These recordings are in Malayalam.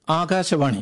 ആകാശവാണി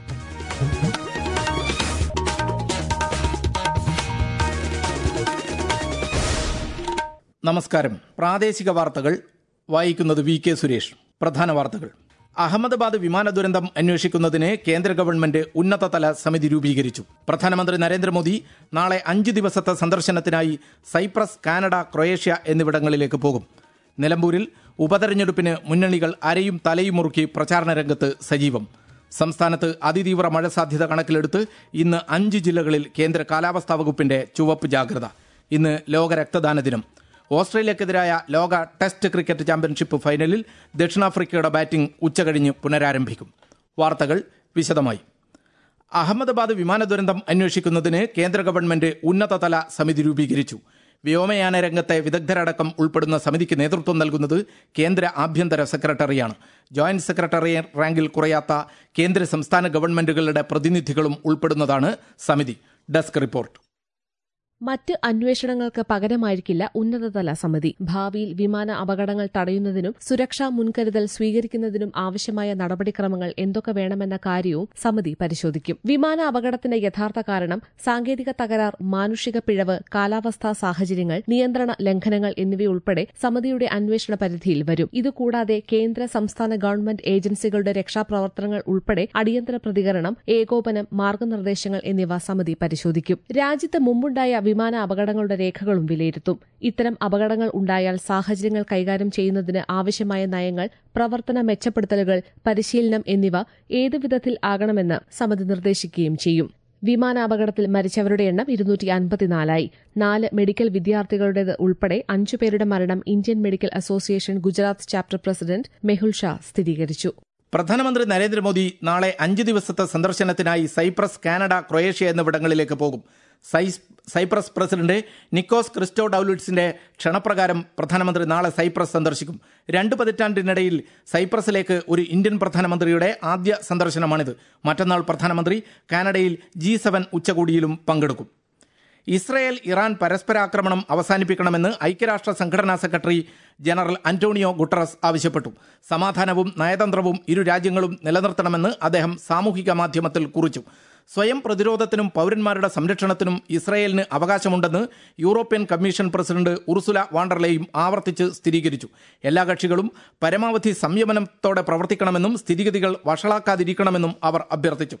നമസ്കാരം പ്രാദേശിക വാർത്തകൾ വായിക്കുന്നത് വി കെ സുരേഷ് പ്രധാന വാർത്തകൾ അഹമ്മദാബാദ് വിമാന ദുരന്തം അന്വേഷിക്കുന്നതിന് കേന്ദ്ര ഗവൺമെന്റ് ഉന്നതതല സമിതി രൂപീകരിച്ചു പ്രധാനമന്ത്രി നരേന്ദ്രമോദി നാളെ അഞ്ച് ദിവസത്തെ സന്ദർശനത്തിനായി സൈപ്രസ് കാനഡ ക്രൊയേഷ്യ എന്നിവിടങ്ങളിലേക്ക് പോകും നിലമ്പൂരിൽ ഉപതെരഞ്ഞെടുപ്പിന് മുന്നണികൾ അരയും തലയും മുറുക്കി പ്രചാരണ രംഗത്ത് സജീവം സംസ്ഥാനത്ത് അതിതീവ്ര മഴ സാധ്യത കണക്കിലെടുത്ത് ഇന്ന് അഞ്ച് ജില്ലകളിൽ കേന്ദ്ര കാലാവസ്ഥാ വകുപ്പിന്റെ ചുവപ്പ് ജാഗ്രത ഇന്ന് ലോക രക്തദാന ദിനം ഓസ്ട്രേലിയക്കെതിരായ ലോക ടെസ്റ്റ് ക്രിക്കറ്റ് ചാമ്പ്യൻഷിപ്പ് ഫൈനലിൽ ദക്ഷിണാഫ്രിക്കയുടെ ബാറ്റിംഗ് ഉച്ചകഴിഞ്ഞ് പുനരാരംഭിക്കും വാർത്തകൾ വിശദമായി അഹമ്മദാബാദ് വിമാന ദുരന്തം അന്വേഷിക്കുന്നതിന് കേന്ദ്ര ഗവൺമെന്റ് ഉന്നതതല സമിതി രൂപീകരിച്ചു വ്യോമയാന രംഗത്തെ വിദഗ്ധരടക്കം ഉൾപ്പെടുന്ന സമിതിക്ക് നേതൃത്വം നൽകുന്നത് കേന്ദ്ര ആഭ്യന്തര സെക്രട്ടറിയാണ് ജോയിന്റ് സെക്രട്ടറി റാങ്കിൽ കുറയാത്ത കേന്ദ്ര സംസ്ഥാന ഗവൺമെന്റുകളുടെ പ്രതിനിധികളും ഉൾപ്പെടുന്നതാണ് സമിതി ഡെസ്ക് റിപ്പോർട്ട് മറ്റ് അന്വേഷണങ്ങൾക്ക് പകരമായിരിക്കില്ല ഉന്നതതല സമിതി ഭാവിയിൽ വിമാന അപകടങ്ങൾ തടയുന്നതിനും സുരക്ഷാ മുൻകരുതൽ സ്വീകരിക്കുന്നതിനും ആവശ്യമായ നടപടിക്രമങ്ങൾ എന്തൊക്കെ വേണമെന്ന കാര്യവും സമിതി പരിശോധിക്കും വിമാന അപകടത്തിന്റെ യഥാർത്ഥ കാരണം സാങ്കേതിക തകരാർ മാനുഷിക പിഴവ് കാലാവസ്ഥാ സാഹചര്യങ്ങൾ നിയന്ത്രണ ലംഘനങ്ങൾ എന്നിവയുൾപ്പെടെ സമിതിയുടെ അന്വേഷണ പരിധിയിൽ വരും ഇതുകൂടാതെ കേന്ദ്ര സംസ്ഥാന ഗവൺമെന്റ് ഏജൻസികളുടെ രക്ഷാപ്രവർത്തനങ്ങൾ ഉൾപ്പെടെ അടിയന്തര പ്രതികരണം ഏകോപനം മാർഗനിർദ്ദേശങ്ങൾ എന്നിവ സമിതി പരിശോധിക്കും രാജ്യത്ത് മുമ്പുണ്ടായ വിമാന അപകടങ്ങളുടെ രേഖകളും വിലയിരുത്തും ഇത്തരം അപകടങ്ങൾ ഉണ്ടായാൽ സാഹചര്യങ്ങൾ കൈകാര്യം ചെയ്യുന്നതിന് ആവശ്യമായ നയങ്ങൾ പ്രവർത്തന മെച്ചപ്പെടുത്തലുകൾ പരിശീലനം എന്നിവ ഏതു വിധത്തിൽ ആകണമെന്ന് സമിതി നിർദ്ദേശിക്കുകയും ചെയ്യും വിമാനാപകടത്തിൽ മരിച്ചവരുടെ എണ്ണം ഇരുന്നൂറ്റി അൻപത്തിനാലായി നാല് മെഡിക്കൽ വിദ്യാർത്ഥികളുടേത് ഉൾപ്പെടെ അഞ്ചുപേരുടെ മരണം Indian medical association Gujarat chapter president Mehul Shah സ്ഥിരീകരിച്ചു പ്രധാനമന്ത്രി നരേന്ദ്രമോദി നാളെ അഞ്ച് ദിവസത്തെ സന്ദർശനത്തിനായി സൈപ്രസ് കാനഡ ക്രൊയേഷ്യ എന്നിവിടങ്ങളിലേക്ക് പോകും സൈപ്രസ് പ്രസിഡന്റ് നിക്കോസ് ക്രിസ്റ്റോ ഡൌലിറ്റ്സിന്റെ ക്ഷണപ്രകാരം പ്രധാനമന്ത്രി നാളെ സൈപ്രസ് സന്ദർശിക്കും രണ്ട് പതിറ്റാണ്ടിനിടയിൽ സൈപ്രസിലേക്ക് ഒരു ഇന്ത്യൻ പ്രധാനമന്ത്രിയുടെ ആദ്യ സന്ദർശനമാണിത് മറ്റന്നാൾ പ്രധാനമന്ത്രി കാനഡയിൽ ജി സെവൻ ഉച്ചകോടിയിലും പങ്കെടുക്കും ഇസ്രയേൽ ഇറാൻ പരസ്പരാക്രമണം അവസാനിപ്പിക്കണമെന്ന് ഐക്യരാഷ്ട്ര സംഘടനാ സെക്രട്ടറി ജനറൽ അന്റോണിയോ ഗുട്ടറസ് ആവശ്യപ്പെട്ടു സമാധാനവും നയതന്ത്രവും ഇരു രാജ്യങ്ങളും നിലനിർത്തണമെന്ന് അദ്ദേഹം സാമൂഹിക മാധ്യമത്തിൽ കുറിച്ചു സ്വയം പ്രതിരോധത്തിനും പൌരന്മാരുടെ സംരക്ഷണത്തിനും ഇസ്രയേലിന് അവകാശമുണ്ടെന്ന് യൂറോപ്യൻ കമ്മീഷൻ പ്രസിഡന്റ് ഉർസുല വാണ്ടർലെയും ആവർത്തിച്ച് സ്ഥിരീകരിച്ചു എല്ലാ കക്ഷികളും പരമാവധി സംയമനത്തോടെ പ്രവർത്തിക്കണമെന്നും സ്ഥിതിഗതികൾ വഷളാക്കാതിരിക്കണമെന്നും അവർ അഭ്യർത്ഥിച്ചു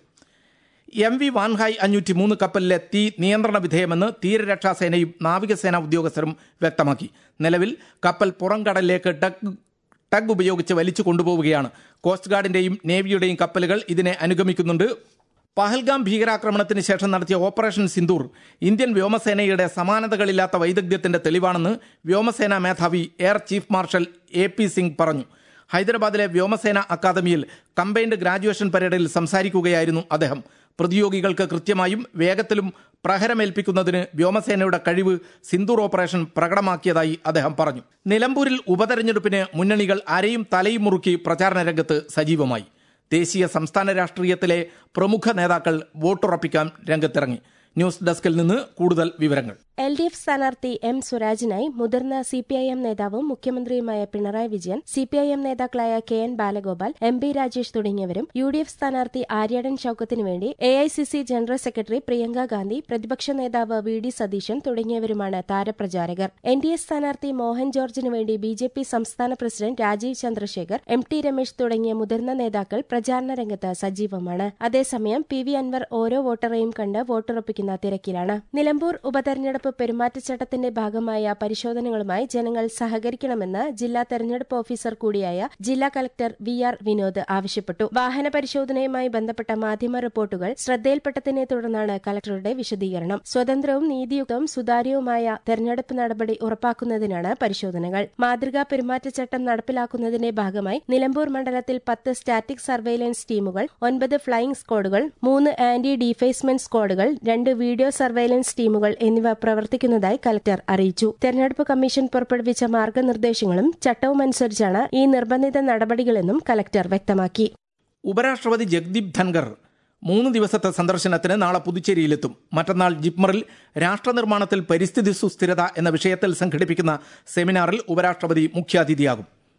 എം വി വാൻഹായ് അഞ്ഞൂറ്റി മൂന്ന് കപ്പലിലെ തീ നിയന്ത്രണ വിധേയമെന്ന് തീരരക്ഷാസേനയും നാവികസേന ഉദ്യോഗസ്ഥരും വ്യക്തമാക്കി നിലവിൽ കപ്പൽ പുറംകടലിലേക്ക് ടഗ് ടഗ് ഉപയോഗിച്ച് വലിച്ചു കൊണ്ടുപോവുകയാണ് കോസ്റ്റ് ഗാർഡിന്റെയും നേവിയുടെയും കപ്പലുകൾ ഇതിനെ അനുഗമിക്കുന്നുണ്ട് പഹൽഗാം ഭീകരാക്രമണത്തിന് ശേഷം നടത്തിയ ഓപ്പറേഷൻ സിന്ദൂർ ഇന്ത്യൻ വ്യോമസേനയുടെ സമാനതകളില്ലാത്ത വൈദഗ്ധ്യത്തിന്റെ തെളിവാണെന്ന് വ്യോമസേനാ മേധാവി air chief marshal A P Singh പറഞ്ഞു ഹൈദരാബാദിലെ വ്യോമസേന അക്കാദമിയിൽ കമ്പൈൻഡ് ഗ്രാജുവേഷൻ പരേഡിൽ സംസാരിക്കുകയായിരുന്നു അദ്ദേഹം പ്രതിയോഗികൾക്ക് കൃത്യമായും വേഗത്തിലും പ്രഹരമേൽപ്പിക്കുന്നതിന് വ്യോമസേനയുടെ കഴിവ് സിന്ദൂർ ഓപ്പറേഷൻ പ്രകടമാക്കിയതായി അദ്ദേഹം പറഞ്ഞു നിലമ്പൂരിൽ ഉപതെരഞ്ഞെടുപ്പിന് മുന്നണികൾ അരയും തലയും മുറുക്കി പ്രചാരണ രംഗത്ത് സജീവമായി ദേശീയ സംസ്ഥാന രാഷ്ട്രീയത്തിലെ പ്രമുഖ നേതാക്കൾ വോട്ടുറപ്പിക്കാൻ രംഗത്തിറങ്ങി ന്യൂസ് ഡെസ്കിൽ നിന്ന് കൂടുതൽ വിവരങ്ങൾ എൽ ഡി എഫ് സ്ഥാനാർത്ഥി എം സ്വരാജിനായി മുതിർന്ന സി പി ഐ എം നേതാവും മുഖ്യമന്ത്രിയുമായ Pinarayi Vijayan C P I M നേതാക്കളായ K N Balagopal M B Rajesh തുടങ്ങിയവരും യു ഡി എഫ് സ്ഥാനാർത്ഥി ആര്യാടൻ ഷൌക്കത്തിനു വേണ്ടി A I C C general secretary Priyanka Gandhi പ്രതിപക്ഷ നേതാവ് വി ഡി സതീശൻ തുടങ്ങിയവരുമാണ് താരപ്രചാരകർ എൻ ഡി എ സ്ഥാനാർത്ഥി മോഹൻ ജോർജിനു വേണ്ടി ബി ജെ പി സംസ്ഥാന president Rajeev Chandrasekhar M T Ramesh തുടങ്ങിയ മുതിർന്ന നേതാക്കൾ പ്രചാരണ രംഗത്ത് സജീവമാണ് അതേസമയം പി വി അൻവർ ഓരോ വോട്ടറെയും കണ്ട് വോട്ടുറപ്പിക്കുന്ന തിരക്കിലാണ് നിലമ്പൂർ ഉപതെരഞ്ഞെടുപ്പ് പെരുമാറ്റച്ചട്ടത്തിന്റെ ഭാഗമായ പരിശോധനകളുമായി ജനങ്ങൾ സഹകരിക്കണമെന്ന് ജില്ലാ തെരഞ്ഞെടുപ്പ് ഓഫീസർ കൂടിയായ ജില്ലാ കലക്ടർ വി ആർ വിനോദ് ആവശ്യപ്പെട്ടു വാഹന പരിശോധനയുമായി ബന്ധപ്പെട്ട മാധ്യമ റിപ്പോർട്ടുകൾ ശ്രദ്ധയിൽപ്പെട്ടതിനെ തുടർന്നാണ് കലക്ടറുടെ വിശദീകരണം സ്വതന്ത്രവും നീതിയുക്തവും സുതാര്യവുമായ തെരഞ്ഞെടുപ്പ് നടപടി ഉറപ്പാക്കുന്നതിനാണ് പരിശോധനകൾ മാതൃകാ പെരുമാറ്റച്ചട്ടം നടപ്പിലാക്കുന്നതിന്റെ ഭാഗമായി നിലമ്പൂർ മണ്ഡലത്തിൽ പത്ത് സ്റ്റാറ്റിക് സർവൈലൻസ് ടീമുകൾ ഒൻപത് ഫ്ലൈയിംഗ് സ്ക്വാഡുകൾ മൂന്ന് ആന്റി ഡീഫേസ്മെന്റ് സ്ക്വാഡുകൾ രണ്ട് വീഡിയോ സർവൈലൻസ് ടീമുകൾ എന്നിവ പ്രവർത്തിക്കുന്നതായി കലക്ടർ അറിയിച്ചു തെരഞ്ഞെടുപ്പ് കമ്മീഷൻ പുറപ്പെടുവിച്ച മാർഗനിർദ്ദേശങ്ങളും ചട്ടവും അനുസരിച്ചാണ് ഈ നിർബന്ധിത നടപടികളെന്നും കലക്ടർ വ്യക്തമാക്കി ഉപരാഷ്ട്രപതി ജഗ്ദീപ് ധൻഖർ മൂന്ന് ദിവസത്തെ സന്ദർശനത്തിന് നാളെ പുതുച്ചേരിയിലെത്തും മറ്റന്നാൾ ജിപ്മറിൽ രാഷ്ട്രനിർമ്മാണത്തിൽ പരിസ്ഥിതി സുസ്ഥിരത എന്ന വിഷയത്തിൽ സംഘടിപ്പിക്കുന്ന സെമിനാറിൽ ഉപരാഷ്ട്രപതി മുഖ്യാതിഥിയാകും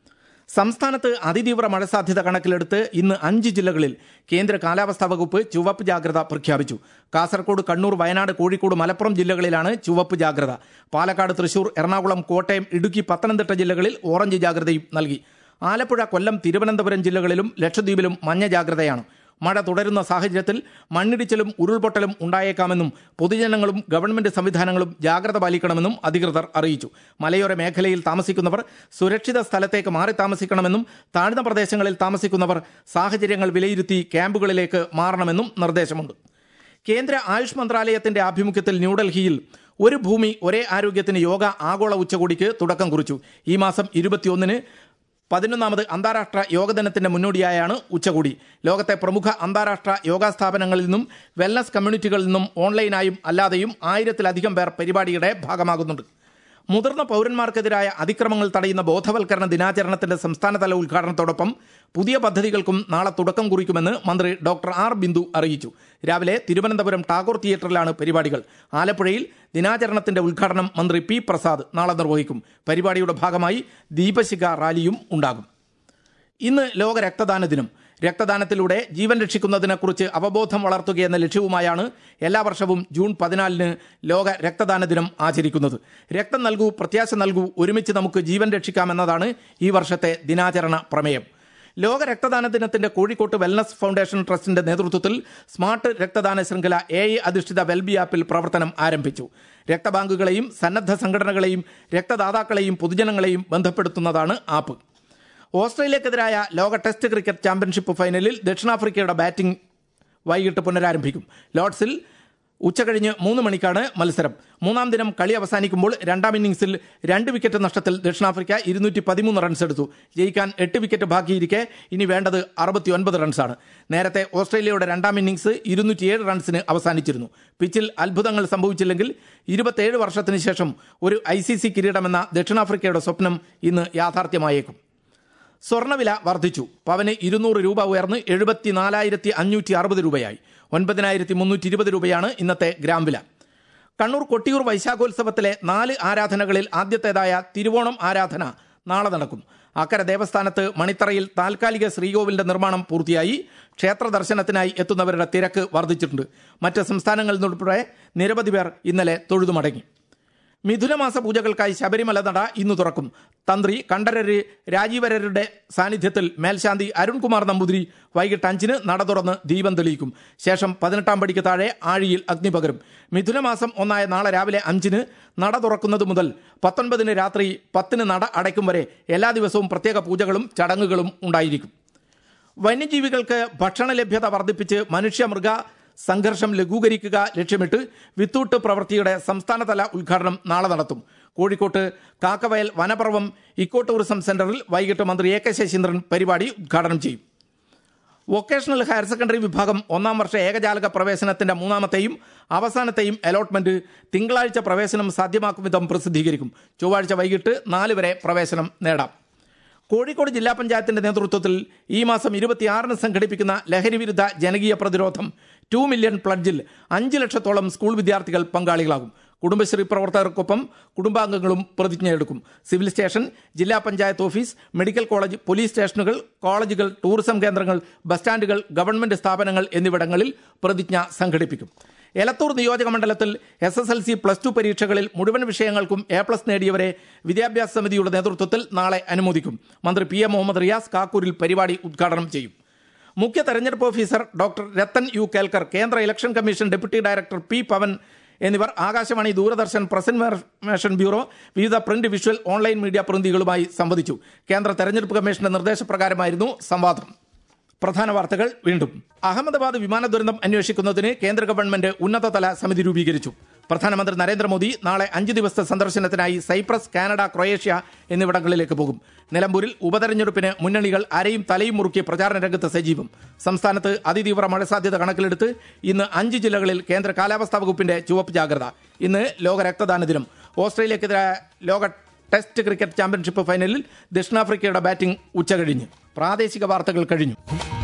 സംസ്ഥാനത്ത് അതിതീവ്ര മഴ സാധ്യത കണക്കിലെടുത്ത് ഇന്ന് അഞ്ച് ജില്ലകളിൽ കേന്ദ്ര കാലാവസ്ഥാ വകുപ്പ് ചുവപ്പ് ജാഗ്രത പ്രഖ്യാപിച്ചു കാസർഗോഡ് കണ്ണൂർ വയനാട് കോഴിക്കോട് മലപ്പുറം ജില്ലകളിലാണ് ചുവപ്പ് ജാഗ്രത പാലക്കാട് തൃശൂർ എറണാകുളം കോട്ടയം ഇടുക്കി പത്തനംതിട്ട ജില്ലകളിൽ ഓറഞ്ച് ജാഗ്രതയും നൽകി ആലപ്പുഴ കൊല്ലം തിരുവനന്തപുരം ജില്ലകളിലും ലക്ഷദ്വീപിലും മഞ്ഞ ജാഗ്രതയാണ് മഴ തുടരുന്ന സാഹചര്യത്തിൽ മണ്ണിടിച്ചിലും ഉരുൾപൊട്ടലും ഉണ്ടായേക്കാമെന്നും പൊതുജനങ്ങളും ഗവൺമെന്റ് സംവിധാനങ്ങളും ജാഗ്രത പാലിക്കണമെന്നും അധികൃതർ അറിയിച്ചു മലയോര മേഖലയിൽ താമസിക്കുന്നവർ സുരക്ഷിത സ്ഥലത്തേക്ക് മാറി താമസിക്കണമെന്നും താഴ്ന്ന പ്രദേശങ്ങളിൽ താമസിക്കുന്നവർ സാഹചര്യങ്ങൾ വിലയിരുത്തി ക്യാമ്പുകളിലേക്ക് മാറണമെന്നും നിർദ്ദേശമുണ്ട് കേന്ദ്ര ആയുഷ് മന്ത്രാലയത്തിന്റെ ആഭിമുഖ്യത്തിൽ ന്യൂഡൽഹിയിൽ ഒരു ഭൂമി ഒരേ ആരോഗ്യത്തിന് യോഗ ആഗോള ഉച്ചകോടിക്ക് തുടക്കം കുറിച്ചു ഈ മാസം ഇരുപത്തിയൊന്നിന് പതിനൊന്നാമത് അന്താരാഷ്ട്ര യോഗ ദിനത്തിന്റെ മുന്നോടിയായാണ് ഉച്ചകോടി ലോകത്തെ പ്രമുഖ അന്താരാഷ്ട്ര യോഗാ സ്ഥാപനങ്ങളിൽ നിന്നും വെൽനസ് കമ്മ്യൂണിറ്റികളിൽ നിന്നും ഓൺലൈനായും അല്ലാതെയും ആയിരത്തിലധികം പേർ പരിപാടിയുടെ ഭാഗമാകുന്നുണ്ട് മുതിർന്ന പൗരന്മാർക്കെതിരായ അതിക്രമങ്ങൾ തടയുന്ന ബോധവൽക്കരണ ദിനാചരണത്തിന്റെ സംസ്ഥാനതല ഉദ്ഘാടനത്തോടൊപ്പം പുതിയ പദ്ധതികൾക്കും നാളെ തുടക്കം കുറിക്കുമെന്ന് മന്ത്രി ഡോക്ടർ ആർ ബിന്ദു അറിയിച്ചു രാവിലെ തിരുവനന്തപുരം ടാഗോർ തിയേറ്ററിലാണ് പരിപാടികൾ ആലപ്പുഴയിൽ ദിനാചരണത്തിന്റെ ഉദ്ഘാടനം മന്ത്രി പി പ്രസാദ് നാളെ നിർവഹിക്കും പരിപാടിയുടെ ഭാഗമായി ദീപശിഖ റാലിയും ഉണ്ടാകും ഇന്ന് ലോക രക്തദാന ദിനം രക്തദാനത്തിലൂടെ ജീവൻ രക്ഷിക്കുന്നതിനെക്കുറിച്ച് അവബോധം വളർത്തുകയെന്ന ലക്ഷ്യവുമായാണ് എല്ലാ വർഷവും ജൂൺ പതിനാലിന് ലോക രക്തദാന ദിനം ആചരിക്കുന്നത് രക്തം നൽകൂ പ്രത്യാശ നൽകൂ ഒരുമിച്ച് നമുക്ക് ജീവൻ രക്ഷിക്കാമെന്നതാണ് ഈ വർഷത്തെ ദിനാചരണ പ്രമേയം ലോക രക്തദാന ദിനത്തിന്റെ കോഴിക്കോട്ട് വെൽനസ് ഫൗണ്ടേഷൻ ട്രസ്റ്റിന്റെ നേതൃത്വത്തിൽ സ്മാർട്ട് രക്തദാന ശൃംഖല എ ഐ അധിഷ്ഠിത വെൽബി ആപ്പിൽ പ്രവർത്തനം ആരംഭിച്ചു രക്തബാങ്കുകളെയും സന്നദ്ധ സംഘടനകളെയും രക്തദാതാക്കളെയും പൊതുജനങ്ങളെയും ബന്ധപ്പെടുത്തുന്നതാണ് ആപ്പ് ഓസ്ട്രേലിയക്കെതിരായ ലോക ടെസ്റ്റ് ക്രിക്കറ്റ് ചാമ്പ്യൻഷിപ്പ് ഫൈനലിൽ ദക്ഷിണാഫ്രിക്കയുടെ ബാറ്റിംഗ് വൈകിട്ട് പുനരാരംഭിക്കും ലോർഡ്സിൽ ഉച്ചകഴിഞ്ഞ് മൂന്ന് മണിക്കാണ് മത്സരം മൂന്നാം ദിനം കളി അവസാനിക്കുമ്പോൾ രണ്ടാം ഇന്നിംഗ്സിൽ രണ്ട് വിക്കറ്റ് നഷ്ടത്തിൽ ദക്ഷിണാഫ്രിക്ക ഇരുന്നൂറ്റി പതിമൂന്ന് റൺസ് എടുത്തു ജയിക്കാൻ എട്ട് വിക്കറ്റ് ബാക്കിയിരിക്കെ ഇനി വേണ്ടത് അറുപത്തിയൊൻപത് റൺസാണ് നേരത്തെ ഓസ്ട്രേലിയയുടെ രണ്ടാം ഇന്നിംഗ്സ് ഇരുന്നൂറ്റിയേഴ് റൺസിന് അവസാനിച്ചിരുന്നു പിച്ചിൽ അത്ഭുതങ്ങൾ സംഭവിച്ചില്ലെങ്കിൽ ഇരുപത്തിയേഴ് വർഷത്തിന് ശേഷം ഒരു ഐ സി സി കിരീടമെന്ന ദക്ഷിണാഫ്രിക്കയുടെ സ്വപ്നം ഇന്ന് യാഥാർത്ഥ്യമായേക്കും സ്വർണ്ണവില വർദ്ധിച്ചു പവന് ഇരുന്നൂറ് രൂപ ഉയർന്ന് എഴുപത്തിനാലായിരത്തി അഞ്ഞൂറ്റി അറുപത് രൂപയായി ഒൻപതിനായിരത്തി മുന്നൂറ്റി ഇരുപത് രൂപയാണ് ഇന്നത്തെ ഗ്രാം വില കണ്ണൂർ കൊട്ടിയൂർ വൈശാഖോത്സവത്തിലെ നാല് ആരാധനകളിൽ ആദ്യത്തേതായ തിരുവോണം ആരാധന നാളെ നടക്കും അക്കര ദേവസ്ഥാനത്ത് മണിത്തറയിൽ താൽക്കാലിക ശ്രീകോവിലിന്റെ നിർമ്മാണം പൂർത്തിയായി ക്ഷേത്ര ദർശനത്തിനായി എത്തുന്നവരുടെ തിരക്ക് വർദ്ധിച്ചിട്ടുണ്ട് മറ്റ് സംസ്ഥാനങ്ങളിൽ നിന്നുൾപ്പെടെ നിരവധി പേർ ഇന്നലെ തൊഴുതുമടങ്ങി മിഥുനമാസ പൂജകൾക്കായി ശബരിമല നട ഇന്ന് തുറക്കും തന്ത്രി കണ്ഠരര് രാജീവരരുടെ സാന്നിധ്യത്തിൽ മേൽശാന്തി അരുൺകുമാർ നമ്പൂതിരി വൈകിട്ട് അഞ്ചിന് നട തുറന്ന് ദീപം തെളിയിക്കും ശേഷം പതിനെട്ടാം പടിക്ക് താഴെ ആഴിയിൽ അഗ്നി പകരും മിഥുനമാസം ഒന്നായ നാളെ രാവിലെ അഞ്ചിന് നട തുറക്കുന്നത് മുതൽ പത്തൊൻപതിന് രാത്രി പത്തിന് നട അടയ്ക്കും വരെ എല്ലാ ദിവസവും പ്രത്യേക പൂജകളും ചടങ്ങുകളും ഉണ്ടായിരിക്കും വന്യജീവികൾക്ക് ഭക്ഷണ ലഭ്യത വർദ്ധിപ്പിച്ച് മനുഷ്യ മൃഗ സംഘർഷം ലഘൂകരിക്കുക ലക്ഷ്യമിട്ട് വിത്തൂട്ട് പ്രവൃത്തിയുടെ സംസ്ഥാനതല ഉദ്ഘാടനം നാളെ നടത്തും കോഴിക്കോട്ട് കാക്കവയൽ വനപർവം ഇക്കോ ടൂറിസം സെന്ററിൽ വൈകിട്ട് മന്ത്രി എ കെ ശശീന്ദ്രൻ പരിപാടി ഉദ്ഘാടനം ചെയ്യും വൊക്കേഷണൽ ഹയർ സെക്കൻഡറി വിഭാഗം ഒന്നാം വർഷ ഏകജാലക പ്രവേശനത്തിന്റെ മൂന്നാമത്തെയും അവസാനത്തെയും അലോട്ട്മെന്റ് തിങ്കളാഴ്ച പ്രവേശനം സാധ്യമാക്കും വിധം പ്രസിദ്ധീകരിക്കും ചൊവ്വാഴ്ച വൈകിട്ട് നാല് വരെ പ്രവേശനം നേടാം കോഴിക്കോട് ജില്ലാ പഞ്ചായത്തിന്റെ നേതൃത്വത്തിൽ ഈ മാസം ഇരുപത്തിയാറിന് സംഘടിപ്പിക്കുന്ന ലഹരി വിരുദ്ധ ജനകീയ പ്രതിരോധം ടു മില്യൺ പ്ലഡ്ജിൽ അഞ്ച് ലക്ഷത്തോളം സ്കൂൾ വിദ്യാർത്ഥികൾ പങ്കാളികളാകും കുടുംബശ്രീ പ്രവർത്തകർക്കൊപ്പം കുടുംബാംഗങ്ങളും പ്രതിജ്ഞയെടുക്കും സിവിൽ സ്റ്റേഷൻ ജില്ലാ panchayat office medical college police സ്റ്റേഷനുകൾ കോളേജുകൾ ടൂറിസം കേന്ദ്രങ്ങൾ ബസ് സ്റ്റാൻഡുകൾ ഗവൺമെന്റ് സ്ഥാപനങ്ങൾ എന്നിവിടങ്ങളിൽ പ്രതിജ്ഞ സംഘടിപ്പിക്കും എലത്തൂർ നിയോജക മണ്ഡലത്തിൽ S S L C plus two പരീക്ഷകളിൽ മുഴുവൻ വിഷയങ്ങൾക്കും എ പ്ലസ് നേടിയവരെ വിദ്യാഭ്യാസ സമിതിയുടെ നേതൃത്വത്തിൽ നാളെ അനുമോദിക്കും മന്ത്രി പി എ മുഹമ്മദ് റിയാസ് കാക്കൂരിൽ പരിപാടി ഉദ്ഘാടനം ചെയ്യും മുഖ്യ തെരഞ്ഞെടുപ്പ് officer doctor Rathan U Kelkar കേന്ദ്ര election commission deputy director P Pavan എന്നിവർ Akashvani Doordarshan press information bureau വിവിധ പ്രിന്റ് വിഷ്വൽ ഓൺലൈൻ മീഡിയ പ്രതിനിധികളുമായി സംവദിച്ചു കേന്ദ്ര തെരഞ്ഞെടുപ്പ് കമ്മീഷന്റെ നിർദ്ദേശപ്രകാരമായിരുന്നു സംവാദം പ്രധാന വാർത്തകൾ വീണ്ടും അഹമ്മദാബാദ് വിമാന ദുരന്തം അന്വേഷിക്കുന്നതിന് കേന്ദ്ര ഗവൺമെന്റ് ഉന്നതതല സമിതി രൂപീകരിച്ചു പ്രധാനമന്ത്രി നരേന്ദ്രമോദി നാളെ അഞ്ച് ദിവസത്തെ സന്ദർശനത്തിനായി സൈപ്രസ് കാനഡ ക്രൊയേഷ്യ എന്നിവിടങ്ങളിലേക്ക് പോകും നിലമ്പൂരിൽ ഉപതെരഞ്ഞെടുപ്പിന് മുന്നണികൾ അരയും തലയും മുറുക്കി പ്രചാരണ രംഗത്ത് സജീവം സംസ്ഥാനത്ത് അതിതീവ്ര മഴ സാധ്യത കണക്കിലെടുത്ത് ഇന്ന് അഞ്ച് ജില്ലകളിൽ കേന്ദ്ര കാലാവസ്ഥാ വകുപ്പിന്റെ ചുവപ്പ് ജാഗ്രത ഇന്ന് ലോക രക്തദാന ദിനം ഓസ്ട്രേലിയക്കെതിരായ ലോക ടെസ്റ്റ് ക്രിക്കറ്റ് ചാമ്പ്യൻഷിപ്പ് ഫൈനലിൽ ദക്ഷിണാഫ്രിക്കയുടെ ബാറ്റിംഗ് ഉച്ചകഴിഞ്ഞ് പ്രാദേശിക വാർത്തകൾ കഴിഞ്ഞു